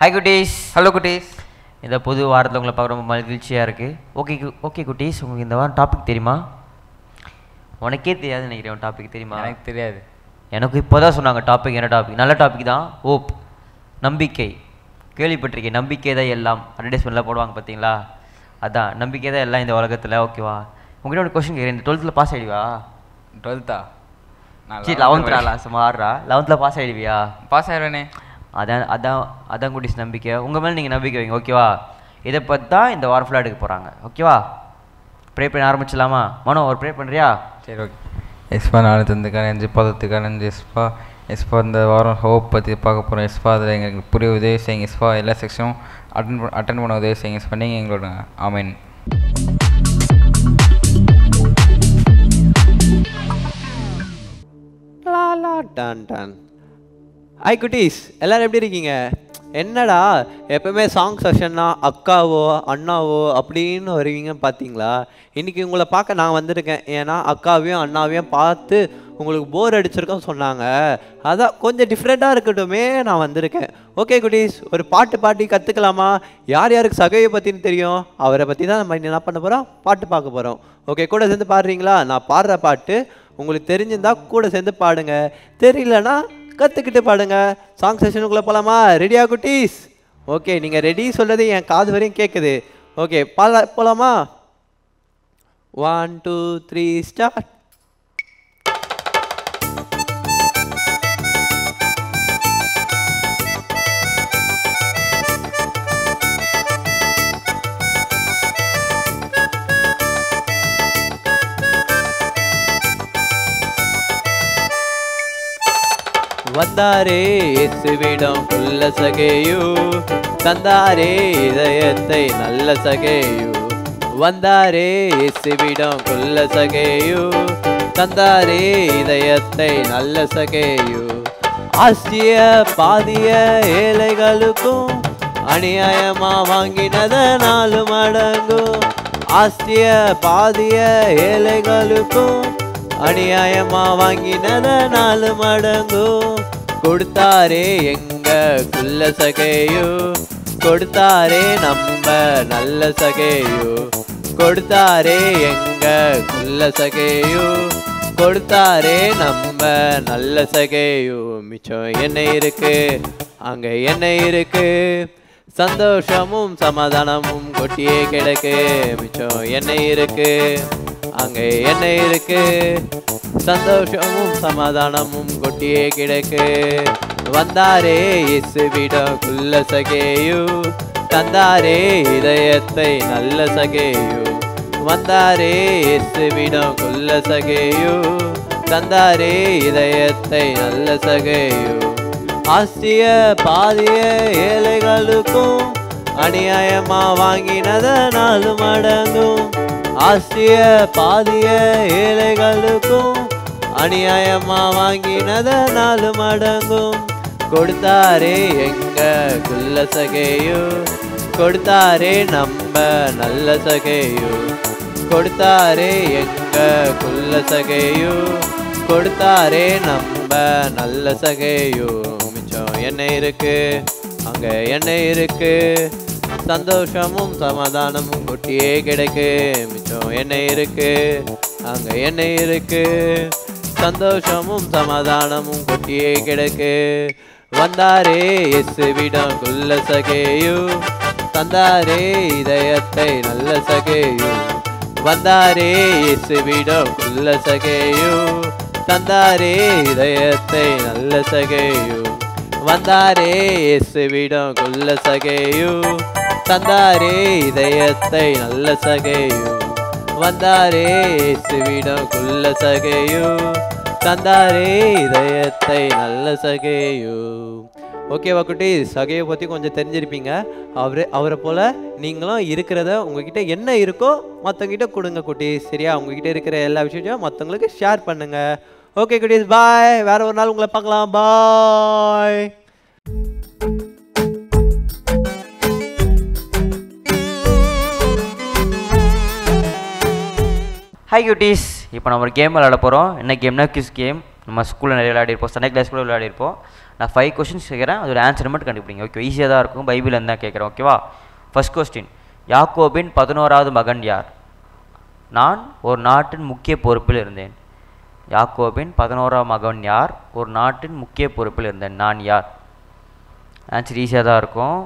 hi குட்டீஸ் hello குட்டீஸ் இந்த புது வாரத்தில் உங்களை பார்க்க ரொம்ப மகிழ்ச்சியாக இருக்குது ஓகே ஓகே குட்டீஸ் உங்களுக்கு இந்த வாரம் டாபிக் தெரியுமா உனக்கே தெரியாதுன்னு நினைக்கிறேன் டாபிக் தெரியுமா எனக்கு தெரியாது எனக்கு இப்போ தான் சொன்னாங்க டாபிக் என்ன டாபிக் நல்ல டாபிக் தான் ஓப் நம்பிக்கை கேள்விப்பட்டிருக்கேன் நம்பிக்கை தான் எல்லாம் அட்வர்டைஸ்மெண்ட்லாம் போடுவாங்க பார்த்தீங்களா அதான் நம்பிக்கை தான் எல்லாம் இந்த உலகத்தில் ஓகேவா உங்ககிட்ட ஒரு கொஸ்டின் கேட்குறேன் இந்த டுவெல்த்தில் பாஸ் ஆகிடுவா டுவெல்த்தா நான் சரி லெவன்த்ரா சும்மா ஆடுறா லெவன்த்தில் பாஸ் ஆகிடுவியா பாஸ் ஆயிடுவேனே அதான் அதான் அதான் குட்டீஸ் நம்பிக்கை உங்கள் மேலே நீங்கள் நம்பிக்கை வைங்க ஓகேவா இதை பற்றி தான் இந்த வாரம் ஃபுல்லாக எடுக்க போகிறாங்க ஓகேவா ப்ரே பண்ண ஆரம்பிச்சிடலாமா மனோ ஒரு ப்ரே பண்ணுறியா சரி ஓகே எஸ்பா நாலு தந்துக்கான அஞ்சு பதத்துக்கான அஞ்சு எஸ்பா எஸ்பா இந்த வாரம் ஹோப் பற்றி பார்க்க போகிறோம் எஸ்பா அதில் எங்களுக்கு புரிய உதவி செய்யுங்க எஸ்பா எல்லா செக்ஷனும் அட்டன் அட்டன் பண்ண உதவி செய்யுங்க எஸ்பா நீங்கள் எங்களோட ஆமீன் லா லா டான் டான் ஹாய் குட்டீஸ் எல்லாரும் எப்படி இருக்கீங்க என்னடா எப்பவுமே சாங் செஷன்னா அக்காவோ அண்ணாவோ அப்படின்னு வருவீங்கன்னு பார்த்தீங்களா இன்றைக்கி உங்களை பார்க்க நான் வந்திருக்கேன் ஏன்னா அக்காவையும் அண்ணாவையும் பார்த்து உங்களுக்கு போர் அடிச்சிருக்கோன்னு சொன்னாங்க அதான் கொஞ்சம் டிஃப்ரெண்ட்டாக இருக்கட்டுமே நான் வந்திருக்கேன் ஓகே குட்டீஸ் ஒரு பாட்டு பாட்டி கற்றுக்கலாமா யார் யாருக்கு சகையை பற்றின்னு தெரியும் அவரை பற்றி தான் நம்ம இன்னும் என்ன பண்ண போகிறோம் பாட்டு பார்க்க போகிறோம் ஓகே கூட சேர்ந்து பாடுறீங்களா நான் பாடுற பாட்டு உங்களுக்கு தெரிஞ்சிருந்தா கூட சேர்ந்து பாடுங்க தெரியலனா கற்றுக்கிட்டு பாடுங்க சாங் செஷனுக்குள்ளே போகலாமா ரெடியா குட்டீஸ் ஓகே நீங்கள் ரெடி சொல்கிறது என் காது வரையும் கேட்குது ஓகே பால போகலாமா ஒன் டூ த்ரீ ஸ்டார்ட் வந்தாரே இயேசுவிடம் உள்ள சகேயு தந்தாரே இதயத்தை நல்ல சகேயு வந்தாரே இயேசுவிடம் உள்ள சகேயு தந்தாரே இதயத்தை நல்ல சகேயு ஆசிய பாதிய ஏழைகளுக்கும் அநியாயமா வாங்கினத நாலு மடங்கும் ஆசிய பாதிய ஏழைகளுக்கும் அநியாயமா வாங்கினத நாலு மடங்கும் கொடுத்தாரே எங்க குள்ள சகையோ கொடுத்தாரே நம்ம நல்ல சகையோ கொடுத்தாரே எங்க குள்ள சகையோ கொடுத்தாரே நம்ம நல்ல சகையோ மிச்சம் என்ன இருக்கு அங்க என்ன இருக்கு சந்தோஷமும் சமாதானமும் கொட்டியே கிடக்கு மிச்சம் என்ன இருக்கு அங்கே என்ன இருக்கு சந்தோஷமும் சமாதானமும் கொட்டியே கிடக்கு வந்தாரே இயேசுவிடம் குள்ள சகேயு தந்தாரே இதயத்தை நல்ல சகேயு வந்தாரே இயேசுவிடம் குள்ள சகேயு தந்தாரே இதயத்தை நல்ல சகேயு ஆசிய பாதிய ஏழைகளுக்கும் அநியாயமா வாங்கினத நாலு மடங்கும் ஆசிய பாதிய ஏழைகளுக்கும் அநியாயமா வாங்கினத நாலு மடங்கும் கொடுத்தாரே எங்க குள்ள சகையோ கொடுத்தாரே நம்ம நல்ல சகையோ கொடுத்தாரே எங்க குள்ள சகையோ கொடுத்தாரே நம்ம நல்ல சகையோ மிச்சம் என்ன இருக்கு அங்க என்ன இருக்கு சந்தோஷமும் சமாதானமும் கொட்டியே கிடைக்கு மிச்சம் என்ன இருக்கு அங்க என்ன இருக்கு சந்தோஷமும் சமாதானமும் கொட்டியே கிடக்கு வந்தாரே இயேசுவிடம் குள்ள சகேயு தந்தாரே இதயத்தை நல்ல சகேயு வந்தாரே இயேசுவிடம் குள்ள சகேயு தந்தாரே இதயத்தை நல்ல சகேயு வந்தாரே இயேசுவிடம் குள்ள சகேயு தந்தாரே இதயத்தை நல்ல சகேயு வந்தாரே இயேசுவிடம் குள்ள சகேயு தந்தாரே இதயத்தை நல்ல சகேயு ஓகேவா குட்டி சகையை பற்றி கொஞ்சம் தெரிஞ்சிருப்பீங்க அவரு அவரை போல் நீங்களும் இருக்கிறத உங்ககிட்ட என்ன இருக்கோ மற்றவங்கிட்ட கொடுங்க குட்டி சரியா உங்ககிட்ட இருக்கிற எல்லா விஷயத்தையும் மற்றவங்களுக்கு ஷேர் பண்ணுங்க ஓகே குட்டீஸ் பாய் வேற ஒரு நாள் உங்களை பார்க்கலாம் பாய் ஹாய் குட்டீஸ் இப்போ நம்ம ஒரு கேம் விளையாட போகிறோம் என்ன கேம்னா கிஸ் கேம் நம்ம ஸ்கூலில் நிறைய விளையாடிருப்போம் சண்டே கிளாஸ் கூட விளையாடிருப்போம் நான் ஃபைவ் கொஷின்ஸ் கேட்குறேன் அதோட ஆன்சர் மட்டும் கண்டுபிடிங்க ஓகே ஈஸியாக தான் இருக்கும் பைபிள் தான் கேட்குறேன் ஓகேவா ஃபர்ஸ்ட் கொஸ்டின் யாக்கோபின் பதினோராவது மகன் யார் நான் ஒரு நாட்டின் முக்கிய பொறுப்பில் இருந்தேன் யாக்கோபின் பதினோராம் மகன் யார் ஒரு நாட்டின் முக்கிய பொறுப்பில் இருந்தேன் நான் யார் ஆன்சர் ஈஸியாக தான் இருக்கும்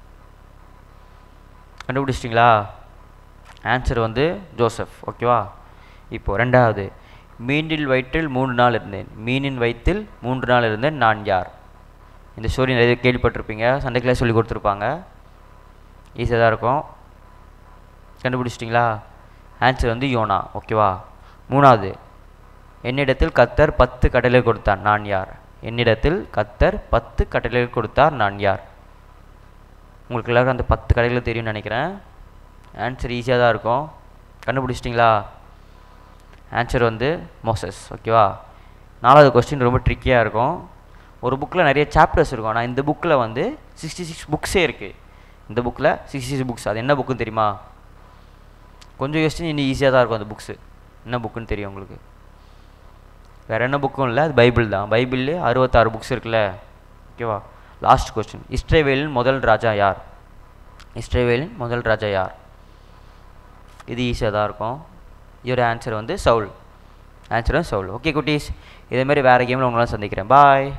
கண்டுபிடிச்சிட்டிங்களா ஆன்சர் வந்து ஜோசப் ஓகேவா இப்போ ரெண்டாவது மீனில் வயிற்றில் மூன்று நாள் இருந்தேன் மீனின் வயிற்றில் மூன்று நாள் இருந்தேன் நான் யார் இந்த ஸ்டோரி நிறைய கேள்விப்பட்டிருப்பீங்க சண்டை கிளாஸ் சொல்லி கொடுத்துருப்பாங்க ஈஸியாக தான் இருக்கும் கண்டுபிடிச்சிட்டிங்களா ஆன்சர் வந்து யோனா ஓகேவா மூணாவது என்னிடத்தில் கத்தர் பத்து கட்டளை கொடுத்தார் நான் யார் என்னிடத்தில் கத்தர் பத்து கட்டளை கொடுத்தார் நான் யார் உங்களுக்கு எல்லாருக்கும் அந்த பத்து கடைகள் தெரியும்னு நினைக்கிறேன் ஆன்சர் ஈஸியாக தான் இருக்கும் கண்டுபிடிச்சிட்டிங்களா ஆன்சர் வந்து மோசஸ் ஓகேவா நாலாவது கொஸ்டின் ரொம்ப ட்ரிக்கியாக இருக்கும் ஒரு புக்கில் நிறைய சாப்டர்ஸ் இருக்கும் ஆனால் இந்த புக்கில் வந்து சிக்ஸ்டி சிக்ஸ் புக்ஸே இருக்குது இந்த புக்கில் சிக்ஸ்டி சிக்ஸ் புக்ஸ் அது என்ன புக்குன்னு தெரியுமா கொஞ்சம் யோசிச்சு இன்னும் ஈஸியாக தான் இருக்கும் அந்த புக்ஸு என்ன புக்குன்னு தெரியும் உங்களுக்கு வேறு என்ன புக்கும் இல்லை அது பைபிள் தான் பைபிள்லேயே அறுபத்தாறு புக்ஸ் இருக்குல்ல ஓகேவா லாஸ்ட் கொஸ்டின் இஸ்ரேவேலின் முதல் ராஜா யார் இஸ்ரேவேலின் முதல் ராஜா யார் இது ஈஸியாக தான் இருக்கும் இதோட ஆன்சர் வந்து சவுல் ஆன்சர் வந்து சவுல் ஓகே குட்டீஸ் இதேமாரி வேறு கேமில் உங்களாம் சந்திக்கிறேன் பாய்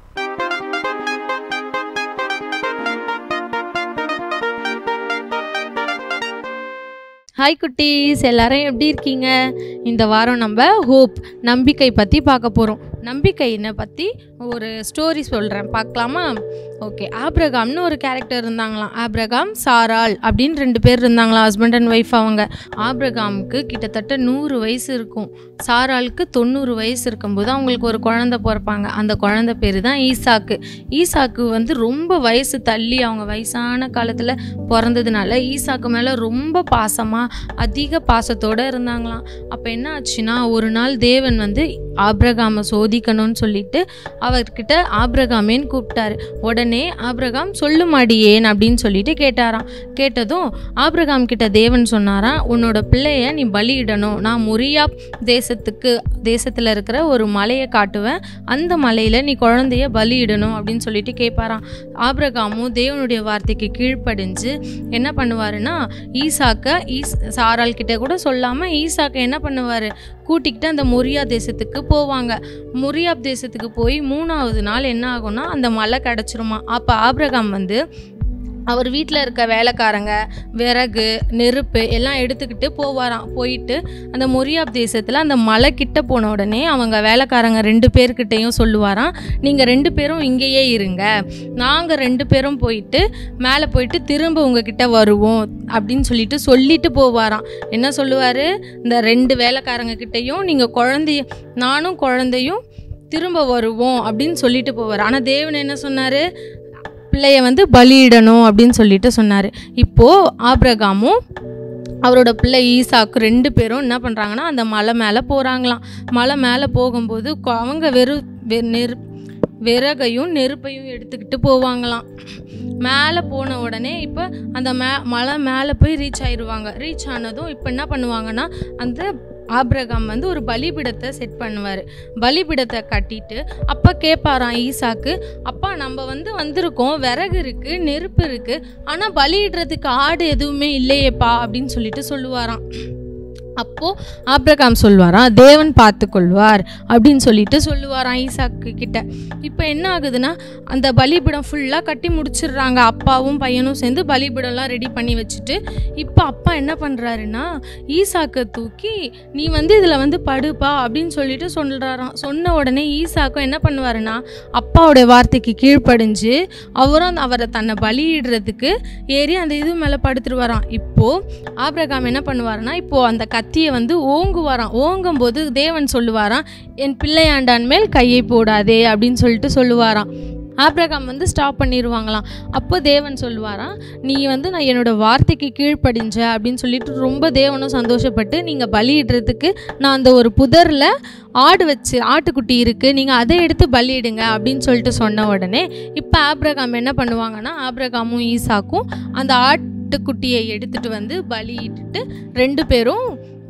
ஹாய் குட்டீஸ் எல்லாரும் எப்படி இருக்கீங்க இந்த வாரம் நம்ம ஹோப் நம்பிக்கை பற்றி பார்க்க போகிறோம் நம்பிக்கையினை பற்றி ஒரு ஸ்டோரி சொல்கிறேன் பார்க்கலாமா ஓகே ஆப்ரகாம்னு ஒரு கேரக்டர் இருந்தாங்களாம் ஆப்ரகாம் சாராள் அப்படின்னு ரெண்டு பேர் இருந்தாங்களாம் ஹஸ்பண்ட் அண்ட் ஒய்ஃப் அவங்க ஆப்ரகாமுக்கு கிட்டத்தட்ட நூறு வயசு இருக்கும் சாராளுக்கு தொண்ணூறு வயசு இருக்கும்போது அவங்களுக்கு ஒரு குழந்தை பிறப்பாங்க அந்த குழந்தை பேர் தான் ஈசாக்கு ஈசாக்கு வந்து ரொம்ப வயசு தள்ளி அவங்க வயசான காலத்தில் பிறந்ததுனால ஈசாக்கு மேலே ரொம்ப பாசமாக அதிக பாசத்தோடு இருந்தாங்களாம் அப்போ என்ன ஆச்சுன்னா ஒரு நாள் தேவன் வந்து ஆப்ரகாமை சோதிக்கணும்னு சொல்லிட்டு அவர்கிட்ட ஆப்ரகாமேன்னு கூப்பிட்டாரு உடனே ஆப்ரகாம் சொல்லுமாடியேன் அப்படின்னு சொல்லிட்டு கேட்டாராம் கேட்டதும் ஆப்ரகாம் கிட்ட தேவன் சொன்னாராம் உன்னோட பிள்ளைய நீ பலியிடணும் நான் முரியா தேசத்துக்கு தேசத்தில் இருக்கிற ஒரு மலையை காட்டுவேன் அந்த மலையில் நீ குழந்தைய பலியிடணும் அப்படின்னு சொல்லிட்டு கேட்பாராம் ஆப்ரகாமும் தேவனுடைய வார்த்தைக்கு கீழ்ப்படிஞ்சு என்ன பண்ணுவாருன்னா ஈசாக்க ஈஸ் சாரால் கிட்ட கூட சொல்லாமல் ஈசாக்க என்ன பண்ணுவார் கூட்டிக்கிட்டு அந்த மொரியா தேசத்துக்கு போவாங்க மொரியாப் தேசத்துக்கு போய் மூணாவது நாள் என்ன ஆகும்னா அந்த மலை கிடச்சிருமா அப்போ ஆப்ரகாம் வந்து அவர் வீட்டில் இருக்க வேலைக்காரங்க விறகு நெருப்பு எல்லாம் எடுத்துக்கிட்டு போவாராம் போயிட்டு அந்த மொரியாப் தேசத்தில் அந்த மலை கிட்ட போன உடனே அவங்க வேலைக்காரங்க ரெண்டு பேர்கிட்டையும் சொல்லுவாராம் நீங்கள் ரெண்டு பேரும் இங்கேயே இருங்க நாங்கள் ரெண்டு பேரும் போயிட்டு மேலே போயிட்டு திரும்ப உங்ககிட்ட வருவோம் அப்படின்னு சொல்லிட்டு சொல்லிட்டு போவாராம் என்ன சொல்லுவார் இந்த ரெண்டு வேலைக்காரங்க கிட்டேயும் நீங்கள் குழந்தைய நானும் குழந்தையும் திரும்ப வருவோம் அப்படின்னு சொல்லிட்டு போவார் ஆனால் தேவன் என்ன சொன்னார் பிள்ளைய வந்து பலியிடணும் அப்படின்னு சொல்லிட்டு சொன்னார் இப்போது ஆப்ரகாமும் அவரோட பிள்ளை ஈசாக்கு ரெண்டு பேரும் என்ன பண்ணுறாங்கன்னா அந்த மலை மேலே போகிறாங்களாம் மலை மேலே போகும்போது கொ- அவங்க வெறும் வெ நெரு விறகையும் நெருப்பையும் எடுத்துக்கிட்டு போவாங்களாம் மேலே போன உடனே இப்போ அந்த மே மலை மேலே போய் ரீச் ஆயிடுவாங்க ரீச் ஆனதும் இப்போ என்ன பண்ணுவாங்கன்னா அந்த ஆப்ரகாம் வந்து ஒரு பலிபீடத்தை செட் பண்ணுவார் பலிபீடத்தை கட்டிட்டு அப்போ கேட்பாராம் ஈசாக்கு அப்பா நம்ம வந்து வந்திருக்கோம் விறகு இருக்குது நெருப்பு இருக்குது ஆனால் பலியிடுறதுக்கு ஆடு எதுவுமே இல்லையேப்பா அப்படின்னு சொல்லிட்டு சொல்லுவாராம் அப்போது ஆப்ரகாம் சொல்வாராம் தேவன் பார்த்து கொள்வார் அப்படின்னு சொல்லிட்டு சொல்லுவாராம் ஈசாக்கு கிட்ட இப்போ என்ன ஆகுதுன்னா அந்த பலிபீடம் ஃபுல்லாக கட்டி முடிச்சிடுறாங்க அப்பாவும் பையனும் சேர்ந்து பலிபீடம்லாம் ரெடி பண்ணி வச்சுட்டு இப்போ அப்பா என்ன பண்ணுறாருன்னா ஈசாக்கை தூக்கி நீ வந்து இதில் வந்து படுப்பா அப்படின்னு சொல்லிட்டு சொல்கிறாராம் சொன்ன உடனே ஈசாக்கும் என்ன பண்ணுவாருன்னா அப்பாவுடைய வார்த்தைக்கு கீழ்ப்படிஞ்சு அவரும் அந்த அவரை தன்னை பலியிடுறதுக்கு ஏறி அந்த இது மேலே படுத்துருவாராம் இப்போது ஆபிரகாம் என்ன பண்ணுவாருன்னா இப்போது அந்த கத்தியை வந்து ஓங்குவாராம் ஓங்கும் போது தேவன் சொல்லுவாராம் என் பிள்ளையாண்டான் மேல் கையை போடாதே அப்படின்னு சொல்லிட்டு சொல்லுவாராம் ஆபிரகாம் வந்து ஸ்டாப் பண்ணிடுவாங்களாம் அப்போ தேவன் சொல்லுவாராம் நீ வந்து நான் என்னோட வார்த்தைக்கு கீழ்ப்படிஞ்ச அப்படின்னு சொல்லிட்டு ரொம்ப தேவனும் சந்தோஷப்பட்டு நீங்கள் பலியிடுறதுக்கு நான் அந்த ஒரு புதரில் ஆடு வச்சு ஆட்டுக்குட்டி இருக்குது நீங்கள் அதை எடுத்து பலியிடுங்க அப்படின்னு சொல்லிட்டு சொன்ன உடனே இப்போ ஆபிரகாம் என்ன பண்ணுவாங்கன்னா ஆபிரகாமும் ஈசாக்கும் அந்த ஆட்டுக்குட்டியை எடுத்துட்டு வந்து பலியிட்டுட்டு ரெண்டு பேரும்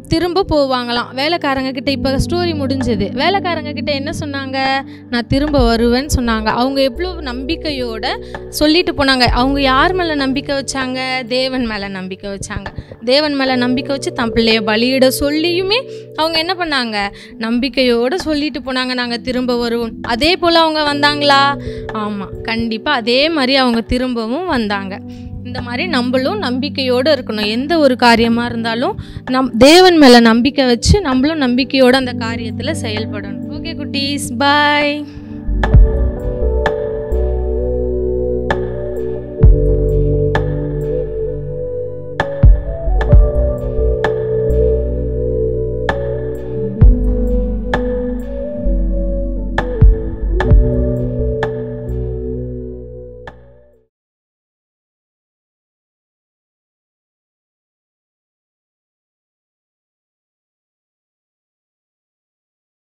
திரும்ப போவாங்களாம் வேலைக்காரங்க கிட்ட இப்போ ஸ்டோரி முடிஞ்சது வேலைக்காரங்க கிட்ட என்ன சொன்னாங்க நான் திரும்ப வருவேன்னு சொன்னாங்க அவங்க எவ்வளோ நம்பிக்கையோட சொல்லிட்டு போனாங்க அவங்க யார் மேலே நம்பிக்கை வச்சாங்க தேவன் மேலே நம்பிக்கை வச்சாங்க தேவன் மேலே நம்பிக்கை வச்சு தன் பிள்ளைய பலியிட சொல்லியுமே அவங்க என்ன பண்ணாங்க நம்பிக்கையோடு சொல்லிட்டு போனாங்க நாங்கள் திரும்ப வருவோம் அதே போல் அவங்க வந்தாங்களா ஆமாம் கண்டிப்பாக அதே மாதிரி அவங்க திரும்பவும் வந்தாங்க இந்த மாதிரி நம்மளும் நம்பிக்கையோடு இருக்கணும் எந்த ஒரு காரியமாக இருந்தாலும் நம் தேவன் மேலே நம்பிக்கை வச்சு நம்மளும் நம்பிக்கையோடு அந்த காரியத்தில் செயல்படணும் ஓகே குட்டீஸ் பாய்